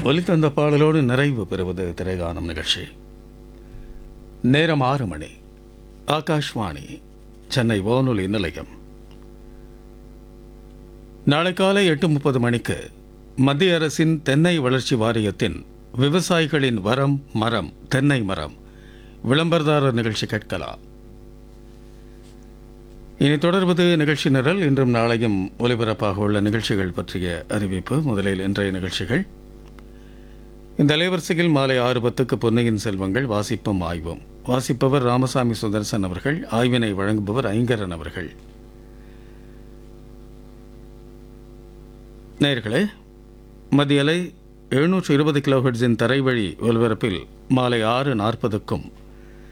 ஒலித்தந்த பாடலோடு நிறைவு பெறுவது திரைகானம் நிகழ்ச்சி நேரம் ஆறு மணி ஆகாஷ்வாணி சென்னை வானொலி நிலையம் நாளை காலை எட்டு முப்பது மணிக்கு மத்திய அரசின் தென்னை வளர்ச்சி வாரியத்தின் விவசாயிகளின் வரம் மரம் தென்னை மரம் விளம்பரதாரர் நிகழ்ச்சி கேட்கலாம் இனி தொடர்வது நிகழ்ச்சி நிரல் இன்றும் நாளையும் ஒலிபரப்பாக உள்ள நிகழ்ச்சிகள் பற்றிய அறிவிப்பு முதலில் இன்றைய நிகழ்ச்சிகள் இந்த அலைவரிசையில் மாலை ஆறு பத்துக்கு பொன்னியின் செல்வங்கள் வாசிப்பும் ஆய்வும் வாசிப்பவர் ராமசாமி சுதர்சன் அவர்கள் ஆய்வினை வழங்குபவர் ஐங்கரன் அவர்கள் நேயர்களே மத்திய அலை எழுநூற்று இருபது கிலோஹெட்ஸின் தரைவழி ஒலிபரப்பில் மாலை ஆறு நாற்பதுக்கும்